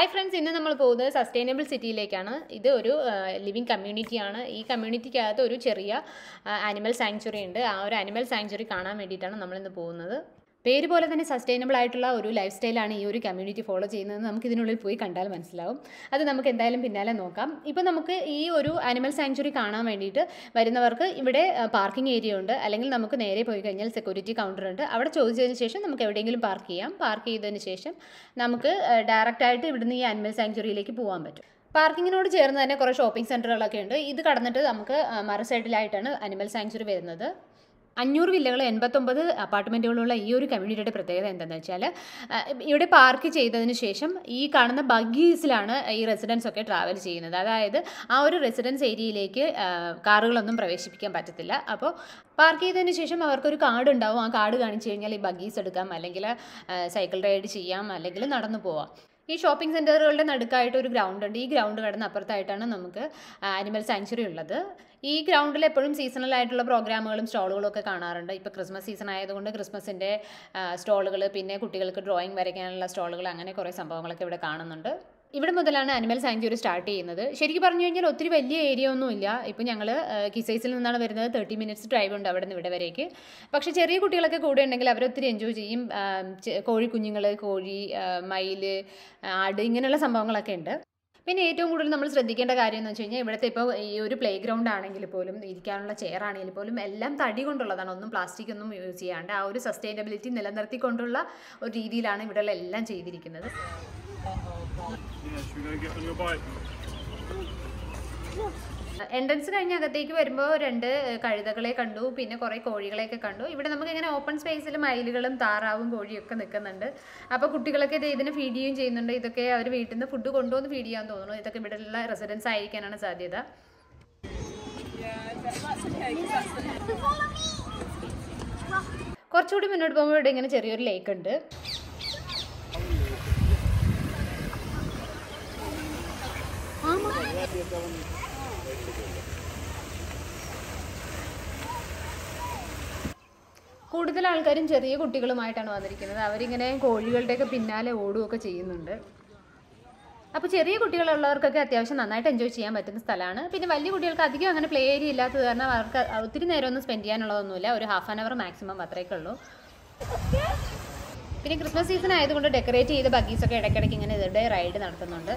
Hi friends ഇന്ന് നമ്മൾ പോകുന്നത് സസ്റ്റൈനബിൾ സിറ്റിയിലേക്കാണ് ഇത് ഒരു ലിവിങ് കമ്മ്യൂണിറ്റിയാണ് ഈ കമ്മ്യൂണിറ്റിക്കകത്ത് ഒരു ചെറിയ ആനിമൽ സാങ്ച്വറി ഉണ്ട് ആ ഒരു ആനിമൽ സാങ്ച്വറി കാണാൻ വേണ്ടിയിട്ടാണ് നമ്മളിന്ന് പോകുന്നത് പേര് പോലെ തന്നെ സസ്റ്റൈനബിൾ ആയിട്ടുള്ള ഒരു ലൈഫ് സ്റ്റൈലാണ് ഈ ഒരു കമ്മ്യൂണിറ്റി ഫോളോ ചെയ്യുന്നത് നമുക്ക് ഇതിനുള്ളിൽ പോയി കണ്ടാൽ മനസ്സിലാവും അത് നമുക്ക് എന്തായാലും പിന്നാലെ നോക്കാം ഇപ്പോൾ നമുക്ക് ഈ ഒരു ആനിമൽ സാങ്ച്വറി കാണാൻ വേണ്ടിയിട്ട് വരുന്നവർക്ക് ഇവിടെ പാർക്കിംഗ് ഏരിയ ഉണ്ട് അല്ലെങ്കിൽ നമുക്ക് നേരെ പോയി കഴിഞ്ഞാൽ സെക്യൂരിറ്റി കൗണ്ടർ ഉണ്ട് അവിടെ ചോദിച്ചതിന് ശേഷം നമുക്ക് എവിടെയെങ്കിലും പാർക്ക് ചെയ്യാം പാർക്ക് ചെയ്തതിന് ശേഷം നമുക്ക് ഡയറക്റ്റ് ആയിട്ട് ഇവിടുന്ന് ഈ ആനിമൽ സാങ്ച്വറിയിലേക്ക് പോകാൻ പറ്റും പാർക്കിങ്ങിനോട് ചേർന്ന് തന്നെ കുറേ ഷോപ്പിംഗ് സെൻറ്ററുകളൊക്കെ ഉണ്ട് ഇത് കടന്നിട്ട് നമുക്ക് മറ സൈഡിലായിട്ടാണ് അനിമൽ സാങ്ച്വറി വരുന്നത് അഞ്ഞൂറ് വില്ലകൾ എൺപത്തൊമ്പത് അപ്പാർട്ട്മെൻറ്റുകളുള്ള ഈ ഒരു കമ്മ്യൂണിറ്റിയുടെ പ്രത്യേകത എന്താണെന്ന് വെച്ചാൽ ഇവിടെ പാർക്ക് ചെയ്തതിന് ശേഷം ഈ കാണുന്ന ബഗ്ഗീസിലാണ് ഈ റെസിഡൻസ് ഒക്കെ ട്രാവൽ ചെയ്യുന്നത് അതായത് ആ ഒരു റെസിഡൻസ് ഏരിയയിലേക്ക് കാറുകളൊന്നും പ്രവേശിപ്പിക്കാൻ പറ്റത്തില്ല അപ്പോൾ പാർക്ക് ചെയ്തതിന് ശേഷം അവർക്കൊരു കാർഡ് ഉണ്ടാവും ആ കാർഡ് കാണിച്ചു കഴിഞ്ഞാൽ ഈ ബഗ്ഗീസ് എടുക്കാം അല്ലെങ്കിൽ സൈക്കിൾ റൈഡ് ചെയ്യാം അല്ലെങ്കിൽ നടന്നു പോവാം ഈ ഷോപ്പിംഗ് സെൻറ്ററുകളുടെ നടുക്കായിട്ട് ഒരു ഗ്രൗണ്ട് ഉണ്ട് ഈ ഗ്രൗണ്ട് കടന്ന് അപ്പുറത്തായിട്ടാണ് നമുക്ക് ആനിമൽ സാങ്ച്വറി ഉള്ളത് ഈ ഗ്രൗണ്ടിൽ എപ്പോഴും സീസണൽ ആയിട്ടുള്ള പ്രോഗ്രാമുകളും സ്റ്റോളുകളും ഒക്കെ കാണാറുണ്ട് ഇപ്പോൾ ക്രിസ്മസ് സീസൺ ആയതുകൊണ്ട് ക്രിസ്മസിൻ്റെ സ്റ്റോളുകൾ പിന്നെ കുട്ടികൾക്ക് ഡ്രോയിങ് വരയ്ക്കാനുള്ള സ്റ്റോളുകൾ അങ്ങനെ കുറേ സംഭവങ്ങളൊക്കെ ഇവിടെ കാണുന്നുണ്ട് ഇവിടെ മുതലാണ് അനിമൽ സാങ്ച്വറി സ്റ്റാർട്ട് ചെയ്യുന്നത് ശരിക്കും പറഞ്ഞു കഴിഞ്ഞാൽ ഒത്തിരി വലിയ ഏരിയ ഒന്നുമില്ല ഇപ്പോൾ ഞങ്ങൾ കിസൈസിൽ നിന്നാണ് വരുന്നത് തേർട്ടി മിനിറ്റ്സ് ഡ്രൈവ് ഉണ്ട് അവിടെ നിന്ന് ഇവിടെ വരേക്ക് പക്ഷേ ചെറിയ കുട്ടികളൊക്കെ കൂടെ ഉണ്ടെങ്കിൽ അവരൊത്തിരി എൻജോയ് ചെയ്യും കോഴി കുഞ്ഞുങ്ങൾ കോഴി മയിൽ ആട് ഇങ്ങനെയുള്ള സംഭവങ്ങളൊക്കെ ഉണ്ട് പിന്നെ ഏറ്റവും കൂടുതൽ നമ്മൾ ശ്രദ്ധിക്കേണ്ട കാര്യം എന്ന് വെച്ച് കഴിഞ്ഞാൽ ഇവിടുത്തെ ഇപ്പോൾ ഈ ഒരു പ്ലേ ഗ്രൗണ്ട് ആണെങ്കിൽ പോലും ഇരിക്കാനുള്ള ചെയർ ആണെങ്കിൽ പോലും എല്ലാം തടി കൊണ്ടുള്ളതാണ് ഒന്നും പ്ലാസ്റ്റിക് ഒന്നും യൂസ് ചെയ്യാണ്ട് ആ ഒരു സസ്റ്റൈനബിലിറ്റി നിലനിർത്തിക്കൊണ്ടുള്ള ഒരു രീതിയിലാണ് ഇവിടെയുള്ള എല്ലാം ചെയ്തിരിക്കുന്നത് Yeah, should we go get on your bike? Entrance കഴിഞ്ഞ് അകത്തേക്ക് വരുമ്പോൾ രണ്ട് കഴുതകളെ കണ്ടു പിന്നെ കുറേ കോഴികളെയൊക്കെ കണ്ടു ഇവിടെ നമുക്ക് ഇങ്ങനെ ഓപ്പൺ സ്പേസിൽ മയിലുകളും താറാവും കോഴിയും ഒക്കെ നിൽക്കുന്നുണ്ട് അപ്പോൾ കുട്ടികളൊക്കെ ഇത് ഇതിന് ഫീഡ് ചെയ്യുകയും ചെയ്യുന്നുണ്ട് ഇതൊക്കെ അവർ വീട്ടിൽ നിന്ന് ഫുഡ് കൊണ്ടുവന്ന് ഫീഡ് ചെയ്യാൻ തോന്നുന്നു ഇതൊക്കെ ഇവിടെയുള്ള റെസിഡൻസ് ആയിരിക്കാനാണ് സാധ്യത കുറച്ചുകൂടി മുന്നോട്ട് പോകുമ്പോൾ ഇവിടെ ഇങ്ങനെ ചെറിയൊരു ലേക്ക് ഉണ്ട് കൂടുതൽ ആൾക്കാരും ചെറിയ കുട്ടികളുമായിട്ടാണ് വന്നിരിക്കുന്നത് അവരിങ്ങനെ കോഴികളുടെയൊക്കെ പിന്നാലെ ഓടുകയൊക്കെ ചെയ്യുന്നുണ്ട് അപ്പോൾ ചെറിയ കുട്ടികളുള്ളവർക്കൊക്കെ അത്യാവശ്യം നന്നായിട്ട് എൻജോയ് ചെയ്യാൻ പറ്റുന്ന സ്ഥലമാണ് പിന്നെ വലിയ കുട്ടികൾക്ക് അധികം അങ്ങനെ പ്ലേ ഏരിയ ഇല്ലാത്തത് കാരണം അവർക്ക് ഒത്തിരി നേരമൊന്നും സ്പെൻഡ് ചെയ്യാനുള്ളതൊന്നുമില്ല ഒരു ഹാഫ് ആൻ അവർ മാക്സിമം അത്രയൊക്കെ ഉള്ളൂ പിന്നെ ക്രിസ്മസ് സീസൺ ആയതുകൊണ്ട് ഡെക്കറേറ്റ് ചെയ്ത ബഗീസൊക്കെ ഇടയ്ക്കിടയ്ക്ക് ഇങ്ങനെ ഇതിടെ റൈഡ് നടത്തുന്നുണ്ട്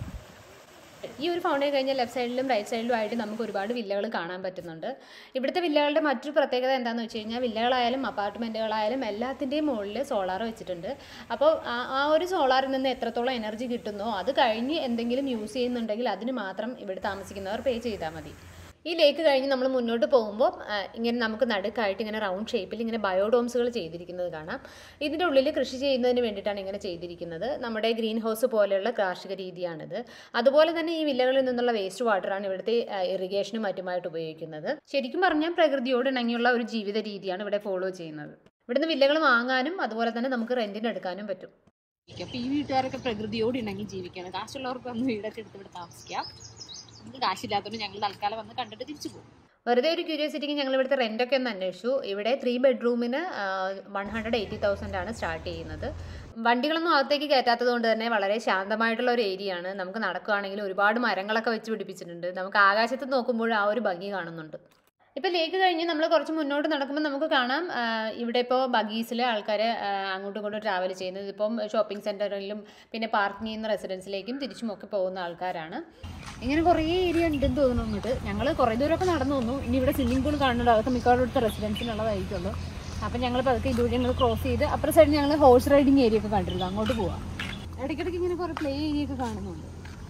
ഈ ഒരു ഫൗണ്ടൈൻ കഴിഞ്ഞാൽ ലെഫ്റ്റ് സൈഡിലും റൈറ്റ് സൈഡിലും ആയിട്ട് നമുക്ക് ഒരുപാട് വില്ലകൾ കാണാൻ പറ്റുന്നുണ്ട് ഇവിടുത്തെ വില്ലകളുടെ മറ്റൊരു പ്രത്യേകത എന്താണെന്ന് വെച്ച് കഴിഞ്ഞാൽ വില്ലകളായാലും അപ്പാർട്ട്മെൻറ്റുകളായാലും എല്ലാത്തിൻ്റെയും മുകളിൽ സോളാർ വെച്ചിട്ടുണ്ട് അപ്പോൾ ആ ഒരു സോളാറിൽ നിന്ന് എത്രത്തോളം എനർജി കിട്ടുന്നോ അത് കഴിഞ്ഞ് എന്തെങ്കിലും യൂസ് ചെയ്യുന്നുണ്ടെങ്കിൽ അതിന് മാത്രം ഇവിടെ താമസിക്കുന്നവർ പേ ചെയ്താൽ മതി ഈ ലേക്ക് കഴിഞ്ഞ് നമ്മൾ മുന്നോട്ട് പോകുമ്പോൾ ഇങ്ങനെ നമുക്ക് നടുക്കായിട്ട് ഇങ്ങനെ റൗണ്ട് ഷേപ്പിൽ ഇങ്ങനെ ബയോഡോംസുകൾ ചെയ്തിരിക്കുന്നത് കാണാം ഇതിൻ്റെ ഉള്ളിൽ കൃഷി ചെയ്യുന്നതിന് വേണ്ടിയിട്ടാണ് ഇങ്ങനെ ചെയ്തിരിക്കുന്നത് നമ്മുടെ ഗ്രീൻ ഹൗസ് പോലെയുള്ള കാർഷിക രീതിയാണിത് അതുപോലെ തന്നെ ഈ വില്ലകളിൽ നിന്നുള്ള വേസ്റ്റ് വാട്ടറാണ് ഇവിടുത്തെ ഇറിഗേഷനും മറ്റുമായിട്ട് ഉപയോഗിക്കുന്നത് ശരിക്കും പറഞ്ഞാൽ പ്രകൃതിയോട് ഇണങ്ങിയുള്ള ഒരു ജീവിത രീതിയാണ് ഇവിടെ ഫോളോ ചെയ്യുന്നത് ഇവിടുന്ന് വില്ലകൾ വാങ്ങാനും അതുപോലെ തന്നെ നമുക്ക് റെൻറ്റിന് എടുക്കാനും പറ്റും അപ്പോൾ ഈ വീട്ടുകാരൊക്കെ പ്രകൃതിയോട് ഇണങ്ങി ജീവിക്കുകയാണ് കാശുള്ളവർക്ക് വന്ന് വീടൊക്കെ എടുത്ത് ഇവിടെ താമസിക്കാം നമുക്ക് കാശില്ലാത്തതുകൊണ്ട് ഞങ്ങൾ തൽക്കാലം വന്ന് കണ്ടിട്ട് തിരിച്ചു പോകും വെറുതെ ഒരു ക്യൂരിയോസിറ്റിക്ക് ഞങ്ങൾ ഇവിടുത്തെ റെൻ്റൊക്കെ ഒന്ന് അന്വേഷിച്ചു ഇവിടെ ത്രീ ബെഡ്റൂമിന് വൺ ഹൺഡ്രഡ് എയ്റ്റി തൗസൻഡ് ആണ് സ്റ്റാർട്ട് ചെയ്യുന്നത് വണ്ടികളൊന്നും അകത്തേക്ക് കയറ്റാത്തത് കൊണ്ട് തന്നെ വളരെ ശാന്തമായിട്ടുള്ള ഒരു ഏരിയ ആണ് നമുക്ക് നടക്കുകയാണെങ്കിൽ ഒരുപാട് മരങ്ങളൊക്കെ വെച്ച് പിടിപ്പിച്ചിട്ടുണ്ട് നമുക്ക് ആകാശത്ത് നോക്കുമ്പോൾ ആ ഒരു ഭംഗി കാണുന്നുണ്ട് ഇപ്പോൾ ലേക്ക് കഴിഞ്ഞ് നമ്മൾ കുറച്ച് മുന്നോട്ട് നടക്കുമ്പോൾ നമുക്ക് കാണാം ഇവിടെ ഇപ്പോൾ ബഗീസിൽ ആൾക്കാർ അങ്ങോട്ടും ഇങ്ങോട്ടും ട്രാവൽ ചെയ്യുന്നത് ഇപ്പം ഷോപ്പിംഗ് സെൻറ്ററിലും പിന്നെ പാർക്കിംഗ് ചെയ്യുന്ന റെസിഡൻസിലേക്കും തിരിച്ചുമൊക്കെ പോകുന്ന ആൾക്കാരാണ് ഇങ്ങനെ കുറേ ഏരിയ ഉണ്ടെന്ന് തോന്നുന്നു ഇങ്ങോട്ട് ഞങ്ങൾ കുറേ ദൂരമൊക്കെ നടന്നു തോന്നുന്നു ഇനി ഇവിടെ സ്വിമ്മിംഗ് പൂൾ കാണുന്നുണ്ട് അതൊക്കെ മിക്കവാറും ഇവിടുത്തെ റെസിഡൻസിനുള്ളതായിരിക്കുള്ളൂ അപ്പം ഞങ്ങൾ പതുക്കെ ഇതുവഴി ഞങ്ങൾ ക്രോസ് ചെയ്ത് അപ്പുറം സൈഡ് ഞങ്ങൾ ഹോഴ്സ് റൈഡിങ് ഏരിയ ഒക്കെ കണ്ടിരുന്നു അങ്ങോട്ട് പോവാം ഇടയ്ക്കിടയ്ക്ക് ഇങ്ങനെ കുറേ പ്ലേ ഏരിയ ഒക്കെ കാണുന്നുണ്ട്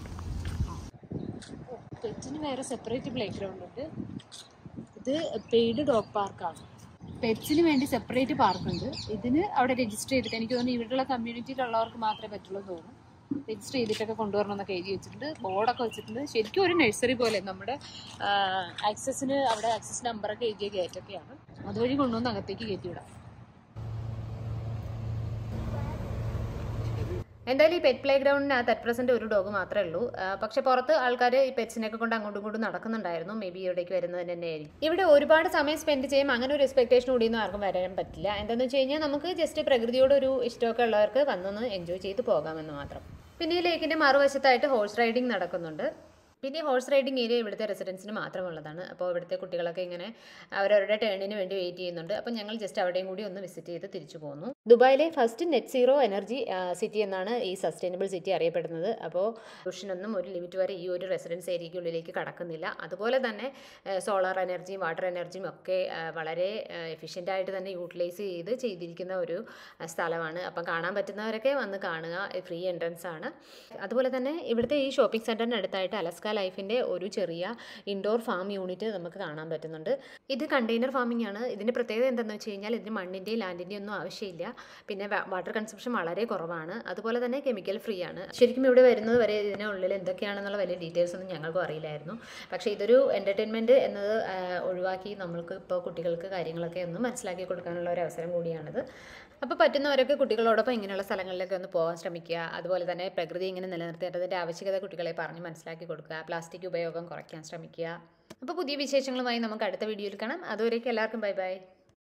പെറ്റിന് വേറെ സെപ്പറേറ്റ് പ്ലേ ഗ്രൗണ്ട് ഉണ്ട് ഇത് പെയ്ഡ് ഡോഗ് പാർക്കാണ് പെറ്റ്സിന് വേണ്ടി സെപ്പറേറ്റ് പാർക്കുണ്ട് ഇതിന് അവിടെ രജിസ്റ്റർ ചെയ്തിട്ട് എനിക്ക് തോന്നുന്നു ഇവിടെയുള്ള കമ്മ്യൂണിറ്റിയിലുള്ളവർക്ക് മാത്രമേ പറ്റുള്ളൂ തോന്നുന്നു രജിസ്റ്റർ ചെയ്തിട്ടൊക്കെ കൊണ്ടുവരണം എന്നൊക്കെ എഴുതി വെച്ചിട്ടുണ്ട് ബോർഡൊക്കെ വെച്ചിട്ടുണ്ട് ശരിക്കും ഒരു നഴ്സറി പോലെ നമ്മുടെ ആക്സസിന് അവിടെ ആക്സസ് നമ്പറൊക്കെ എഴുതിയ ഗേറ്റൊക്കെയാണ് അതുവഴി കൊണ്ടുവന്ന് അകത്തേക്ക് കയറ്റിവിടാം എന്തായാലും ഈ പെറ്റ് പ്ലേ ഗ്രൗണ്ടിനകത്ത് അറ്റ് പ്രസൻറ്റ് ഒരു ഡോഗ് മാത്രമേ ഉള്ളൂ ആ, പക്ഷേ പുറത്ത് ആൾക്കാർ ഈ പെറ്റ്സിനെയൊക്കെ കൊണ്ട് അങ്ങോട്ടും ഇങ്ങോട്ടും നടക്കുന്നുണ്ടായിരുന്നു മേ ബി ഇവിടേക്ക് വരുന്നത് തന്നെ ആയിരിക്കും ഇവിടെ ഒരുപാട് സമയം സ്പെൻഡ് ചെയ്യും അങ്ങനെ ഒരു എക്സ്പെക്ടേഷൻ കൂടിയൊന്നും ആർക്കും വരാൻ പറ്റില്ല എന്താണെന്ന് വെച്ച് കഴിഞ്ഞാൽ നമുക്ക് ജസ്റ്റ് പ്രകൃതിയോട് ഒരു ഇഷ്ടമൊക്കെ ഉള്ളവർക്ക് വന്നൊന്ന് എൻജോയ് ചെയ്ത് പോകാമെന്ന് മാത്രം പിന്നെ ഈ ലേക്കിൻ്റെ മറുവശത്തായിട്ട് ഹോഴ്സ് റൈഡിംഗ് നടക്കുന്നുണ്ട് പിന്നെ ഈ ഹോഴ്സ് റൈഡിംഗ് ഏരിയ ഇവിടുത്തെ റെസിഡൻസിന് മാത്രമുള്ളതാണ് അപ്പോൾ ഇവിടുത്തെ കുട്ടികളൊക്കെ ഇങ്ങനെ അവരവരുടെ ടേണിന് വേണ്ടി വെയിറ്റ് ചെയ്യുന്നുണ്ട് അപ്പോൾ ഞങ്ങൾ ജസ്റ്റ് അവിടെയും കൂടി ഒന്ന് വിസിറ്റ് ചെയ്ത് തിരിച്ചു പോന്നു ദുബായിലെ first net zero energy city എന്നാണ് ഈ സസ്റ്റൈനബിൾ സിറ്റി അറിയപ്പെടുന്നത് അപ്പോൾ പൊല്യൂഷനൊന്നും ഒരു ലിമിറ്റ് വരെ ഈ ഒരു റെസിഡൻസ് ഏരിയയ്ക്കുള്ളിലേക്ക് കടക്കുന്നില്ല അതുപോലെ തന്നെ സോളാർ എനർജിയും വാട്ടർ എനർജിയും ഒക്കെ ആ, വളരെ എഫിഷ്യൻ്റ് ആയിട്ട് തന്നെ യൂട്ടിലൈസ് ചെയ്ത് ചെയ്തിരിക്കുന്ന ഒരു ആ, സ്ഥലമാണ് അപ്പം കാണാൻ പറ്റുന്നവരൊക്കെ വന്ന് കാണുക ഫ്രീ എൻട്രൻസ് ആണ് അതുപോലെ തന്നെ ഇവിടുത്തെ ഈ ഷോപ്പിംഗ് സെൻറ്ററിന് അടുത്തായിട്ട് അലസ്ക ലൈഫിൻ്റെ ഒരു ചെറിയ ഇൻഡോർ ഫാം യൂണിറ്റ് നമുക്ക് കാണാൻ പറ്റുന്നുണ്ട് ഇത് കണ്ടെയ്നർ ഫാമിംഗ് ആണ് ഇതിൻ്റെ പ്രത്യേകത എന്താണെന്ന് വെച്ച് കഴിഞ്ഞാൽ ഇതിന് മണ്ണിൻ്റെയും ലാൻഡിൻ്റെയും ഒന്നും ആവശ്യമില്ല പിന്നെ വാട്ടർ കൺസപ്ഷൻ വളരെ കുറവാണ് അതുപോലെ തന്നെ കെമിക്കൽ ഫ്രീ ആണ് ശരിക്കും ഇവിടെ വരുന്നത് വരെ ഇതിനുള്ളിൽ എന്തൊക്കെയാണെന്നുള്ള വലിയ ഡീറ്റെയിൽസ് ഒന്നും ഞങ്ങൾക്കും അറിയില്ലായിരുന്നു പക്ഷേ ഇതൊരു എൻ്റർടൈൻമെൻറ്റ് എന്നത് ആ, ഒഴിവാക്കി നമ്മൾക്ക് ഇപ്പോൾ കുട്ടികൾക്ക് കാര്യങ്ങളൊക്കെ ഒന്ന് മനസ്സിലാക്കി കൊടുക്കാനുള്ള ഒരു അവസരം കൂടിയാണിത് അപ്പോൾ പറ്റുന്നവരൊക്കെ കുട്ടികളോടൊപ്പം ഇങ്ങനെയുള്ള സ്ഥലങ്ങളിലൊക്കെ ഒന്ന് പോകാൻ ശ്രമിക്കുക അതുപോലെ തന്നെ പ്രകൃതി ഇങ്ങനെ നിലനിർത്തേണ്ടതിൻ്റെ ആവശ്യകത കുട്ടികളെ പറഞ്ഞ് മനസ്സിലാക്കി കൊടുക്കുക പ്ലാസ്റ്റിക് ഉപയോഗം കുറയ്ക്കാൻ ശ്രമിക്കുക അപ്പോൾ പുതിയ വിശേഷങ്ങളുമായി നമുക്ക് അടുത്ത വീഡിയോയിൽ കാണാം അതുവരേക്കും എല്ലാവർക്കും ബൈ ബൈ